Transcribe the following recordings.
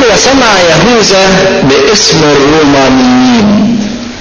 وسمع يهوذا باسم الرومانيين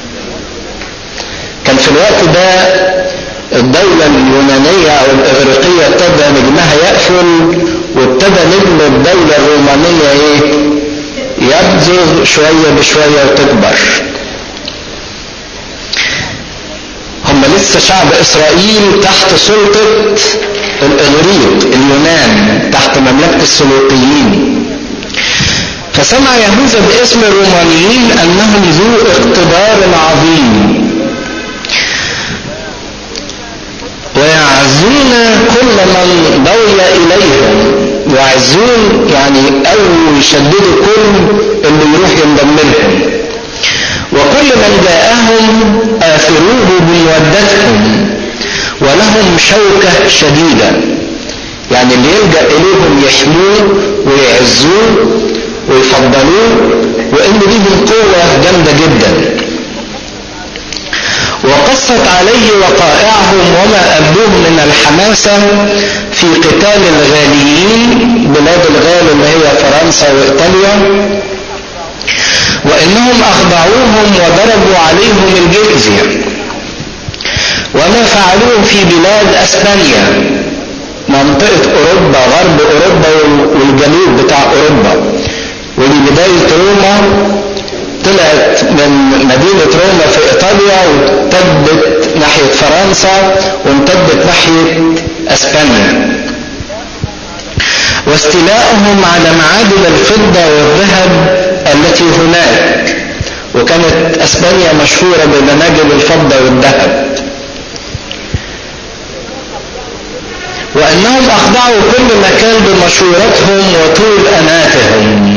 كان في الوقت ده الدولة اليونانية أو الإغريقية ابتدى نجمها يقفل وابتدى نجم الدولة الرومانية إيه؟ يبزغ شوية بشوية وتكبر. هم لسه شعب إسرائيل تحت سلطة الإغريق اليونان تحت مملكة السلوقيين. فسمع يهوذا باسم الرومانيين أنهم ذو اقتدار عظيم ويعزون كل من ضوي إليهم يعزون يعني أو يشددوا كل اللي يروح ينضم لهم وكل من جاءهم آثروه بمودتهم ولهم شوكة شديدة يعني اللي يلجأ إليهم يحموه ويعزوه ويفضلوه وإن ليهم قوة جامدة جدا وقصت عليه وقائعهم وما أبدوه من الحماسة في قتال الغاليين بلاد الغال اللي هي فرنسا وإيطاليا وإنهم أخضعوهم وضربوا عليهم الجزية وما فعلوه في بلاد أسبانيا منطقة أوروبا غرب أوروبا والجنوب بتاع أوروبا ودي بداية روما طلعت من مدينة روما في إيطاليا وامتدت ناحية فرنسا وامتدت ناحية أسبانيا واستيلاءهم على معادن الفضة والذهب التي هناك وكانت أسبانيا مشهورة بمناجم الفضة والذهب وأنهم أخضعوا كل مكان بمشورتهم وطول أناتهم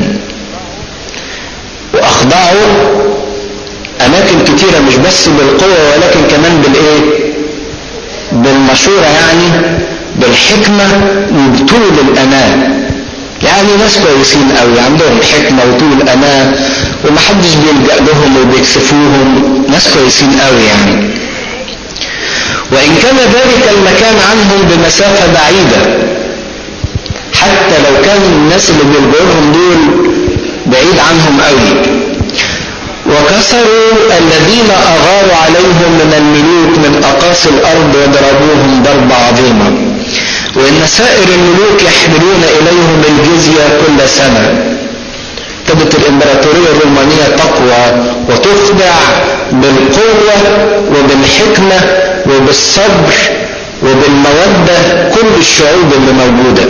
واخضعوا اماكن كتيره مش بس بالقوه ولكن كمان بالايه بالمشوره يعني بالحكمه وبطول الامان يعني ناس كويسين قوي عندهم حكمه وطول امان ومحدش بيلجا لهم وبيكسفوهم ناس كويسين قوي يعني وان كان ذلك المكان عنهم بمسافه بعيده حتى لو كان الناس اللي بيلجوا لهم دول بعيد عنهم قوي وكسروا الذين أغاروا عليهم من الملوك من أقاصي الأرض وضربوهم ضربة عظيمة وإن سائر الملوك يحملون إليهم الجزية كل سنة ابتدت الإمبراطورية الرومانية تقوى وتخضع بالقوة وبالحكمة وبالصبر وبالمودة كل الشعوب اللي موجودة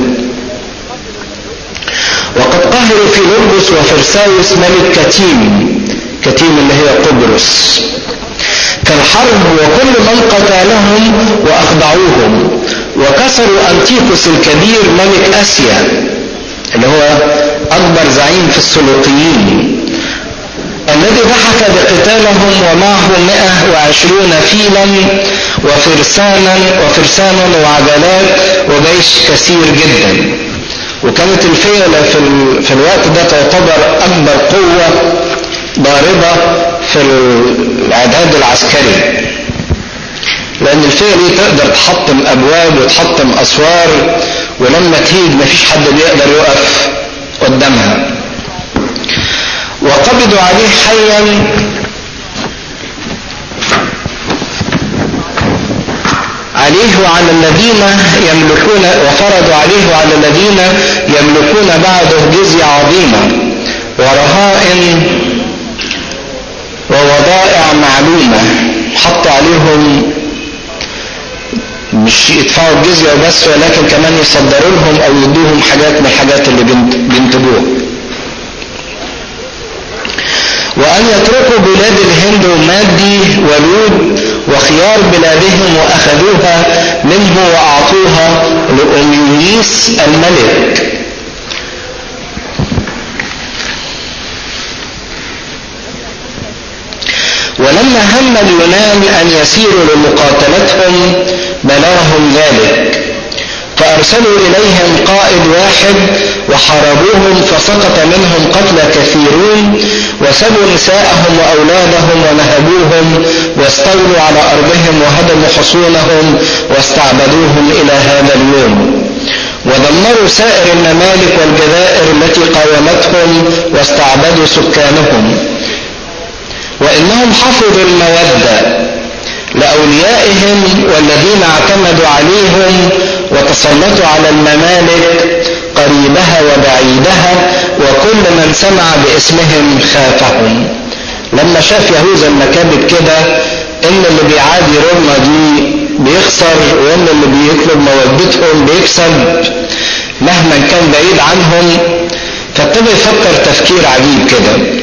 وقد قهروا في لربس وفرساوس ملك كتيم كتيم اللي هي قبرص كالحرب وكل من قتلهم واخضعوهم وكسروا انتيكوس الكبير ملك اسيا اللي هو اكبر زعيم في السلوقيين الذي بحث بقتالهم ومعه مئة وعشرون فيلا وفرسانا وفرسانا وعجلات وجيش كثير جدا وكانت الفيلة في, ال... في الوقت ده تعتبر أكبر قوة ضاربة في الإعداد العسكري لأن الفيلة دي تقدر تحطم أبواب وتحطم أسوار ولما تهيج مفيش حد بيقدر يقف قدامها وقبضوا عليه حيا عليه وعلى الذين يملكون وفرضوا عليه وعلى الذين يملكون بعده جزية عظيمة ورهائن ووضائع معلومة حط عليهم مش يدفعوا الجزية وبس ولكن كمان يصدروا لهم او يدوهم حاجات من الحاجات اللي بينتجوها وأن يتركوا بلاد الهند ومادي ولود وخيار بلادهم وأخذوها منه وأعطوها لأميس الملك ولما هم اليونان أن يسيروا لمقاتلتهم بلغهم ذلك فأرسلوا إليهم قائد واحد وحاربوهم فسقط منهم قتلى كثيرون وسبوا نساءهم وأولادهم ونهبوهم واستولوا على أرضهم وهدموا حصونهم واستعبدوهم إلى هذا اليوم ودمروا سائر الممالك والجزائر التي قاومتهم أرضهم واستعبدوا سكانهم وإنهم حفظوا المودة لأوليائهم والذين اعتمدوا عليهم وتسلطوا على الممالك قريبها وبعيدها وكل من سمع باسمهم خافهم لما شاف يهوذا المكابد كده ان اللي بيعادي روما دي بيخسر وان اللي بيطلب مودتهم بيكسب مهما كان بعيد عنهم فابتدى يفكر تفكير عجيب كده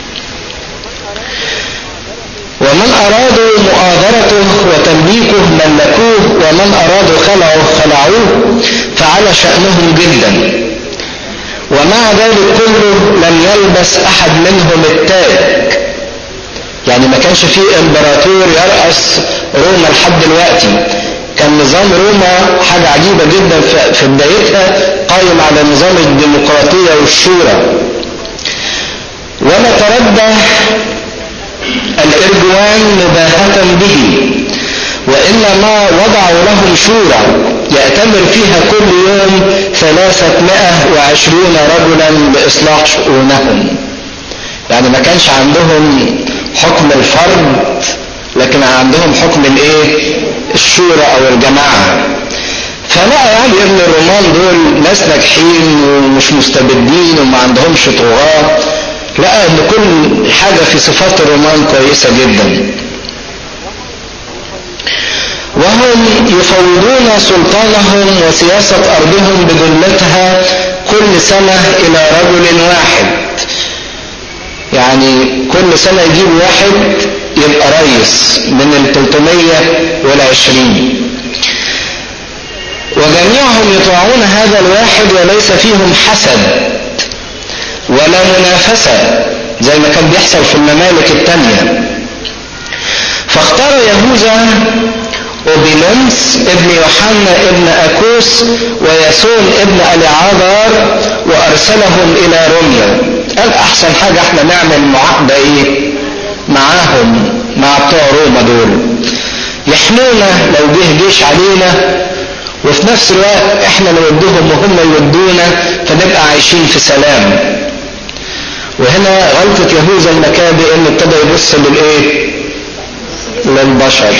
ومن أرادوا مؤاذرته وتمليكه ملكوه ومن أرادوا خلعه خلعوه فعلى شأنهم جدا ومع ذلك كله لم يلبس أحد منهم التاج يعني ما كانش فيه امبراطور يرأس روما لحد دلوقتي كان نظام روما حاجة عجيبة جدا في بدايتها قائم على نظام الديمقراطية والشورى ولا تردى الإرجوان مباهة به وإنما وضعوا لهم شورى يأتمر فيها كل يوم ثلاثمائة وعشرون رجلا لإصلاح شؤونهم يعني ما كانش عندهم حكم الفرد لكن عندهم حكم الايه الشورى او الجماعة فلا يعني ان الرومان دول ناس ناجحين ومش مستبدين وما عندهمش طغاة لقى ان كل حاجة في صفات الرومان كويسة جدا وهم يفوضون سلطانهم وسياسة أرضهم بجملتها كل سنة إلى رجل واحد يعني كل سنة يجيب واحد يبقى رئيس من ال 320 وجميعهم يطيعون هذا الواحد وليس فيهم حسد ولا منافسة زي ما كان بيحصل في الممالك التانية فاختار يهوذا وبيلنس ابن يوحنا ابن أكوس وياسون ابن أليعاذر وأرسلهم إلى روميا قال أحسن حاجة احنا نعمل معاهدة إيه معاهم مع بتوع روما دول يحمونا لو جه جيش علينا وفي نفس الوقت احنا نودهم وهم يودونا فنبقى عايشين في سلام وهنا غلطة يهوذا المكابي انه ابتدى يبص للايه للبشر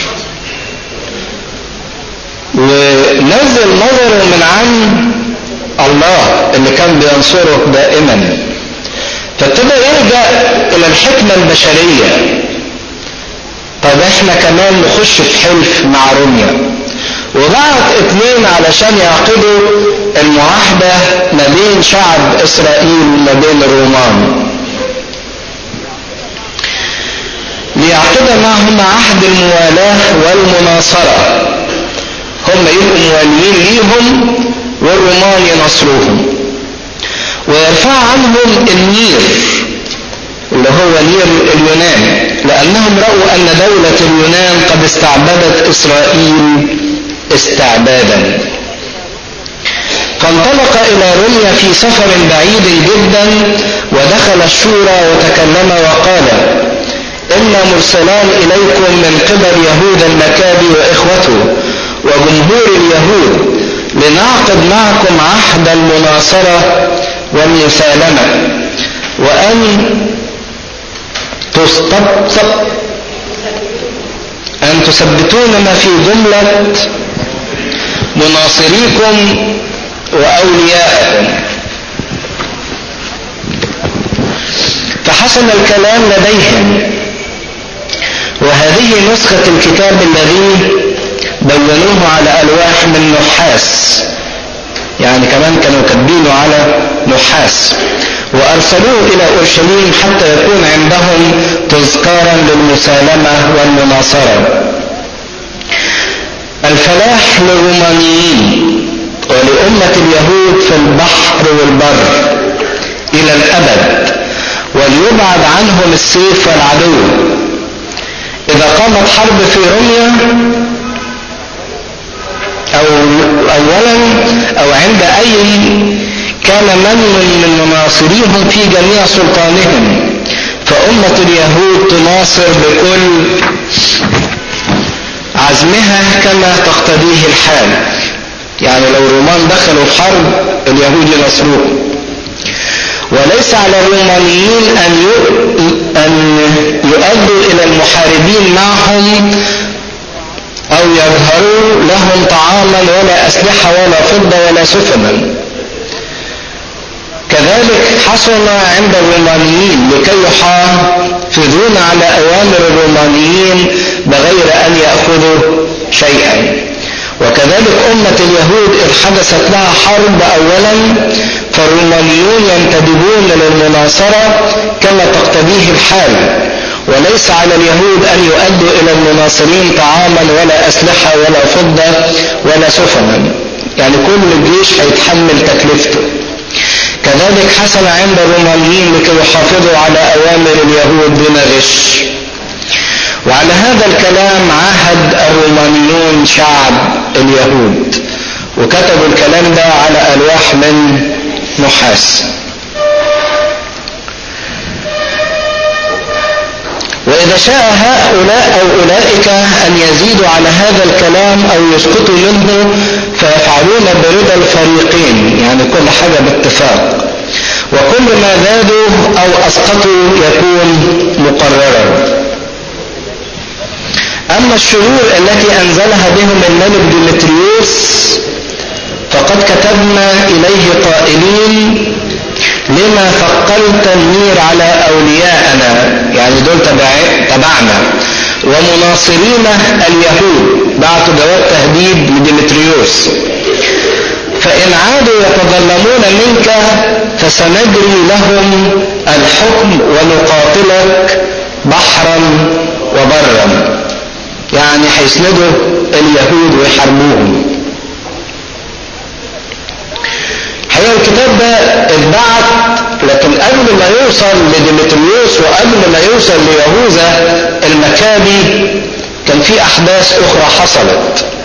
ونزل نظره من عن الله اللي كان بينصره دائما فابتدى يلجأ الى الحكمة البشرية طب احنا كمان نخش في حلف مع روميا وبعت اتنين علشان يعقدوا المعاهدة ما بين شعب اسرائيل وما بين الرومان ليعقد معهم عهد الموالاة والمناصرة هم يبقوا مواليين ليهم والرومان ينصروهم ويرفع عنهم النير اللي هو نير اليونان لأنهم رأوا أن دولة اليونان قد استعبدت إسرائيل استعبادا فانطلق إلى روميا في سفر بعيد جدا ودخل الشورى وتكلم وقال إنا مرسلان إليكم من قبل يهود المكابي وإخوته وجمهور اليهود لنعقد معكم عهد المناصرة والمسالمة وأن تستبصب أن تثبتوننا في جملة مناصريكم وأولياءكم فحسن الكلام لديهم وهذه نسخة الكتاب الذي دونوه على ألواح من نحاس يعني كمان كانوا كاتبينه على نحاس وأرسلوه إلى أورشليم حتى يكون عندهم تذكارا للمسالمة والمناصرة الفلاح للرومانيين ولأمة اليهود في البحر والبر إلى الأبد وليبعد عنهم السيف والعدو إذا قامت حرب في روميا أو أولا أو عند أي كان من من مناصريهم في جميع سلطانهم فأمة اليهود تناصر بكل عزمها كما تقتضيه الحال يعني لو الرومان دخلوا الحرب اليهود ينصروهم وليس على الرومانيين أن أن يؤدوا إلى المحاربين معهم أو يظهروا لهم طعاما ولا أسلحة ولا فضة ولا سفنا كذلك حصل عند الرومانيين لكي يحافظون على أوامر الرومانيين بغير أن يأخذوا شيئا وكذلك أمة اليهود إذ حدثت لها حرب أولا فالرومانيون ينتدبون للمناصرة كما تقتضيه الحال وليس على اليهود أن يؤدوا إلى المناصرين طعاما ولا أسلحة ولا فضة ولا سفنا يعني كل الجيش هيتحمل تكلفته كذلك حصل عند الرومانيين لكي يحافظوا على أوامر اليهود دون غش وعلى هذا الكلام عاهد الرومانيون شعب اليهود وكتبوا الكلام ده على ألواح من نحاس وإذا شاء هؤلاء أو أولئك أن يزيدوا على هذا الكلام أو يسقطوا منه فيفعلون برضا الفريقين يعني كل حاجة باتفاق وكل ما زادوا أو أسقطوا يكون مقررا أما الشرور التي أنزلها بهم الملك ديمتريوس فقد كتبنا إليه قائلين لما ثقلت النير على أولياءنا يعني دول تبعنا ومناصرينا اليهود بعتوا جواب تهديد لديمتريوس فإن عادوا يتظلمون منك فسنجري لهم الحكم ونقاتلك بحرا وبرا يعني هيسندوا اليهود ويحاربوهم هي الكتاب ده اتبعت لكن قبل ما يوصل لديمتريوس وقبل ما يوصل ليهوذا المكابي كان في احداث اخرى حصلت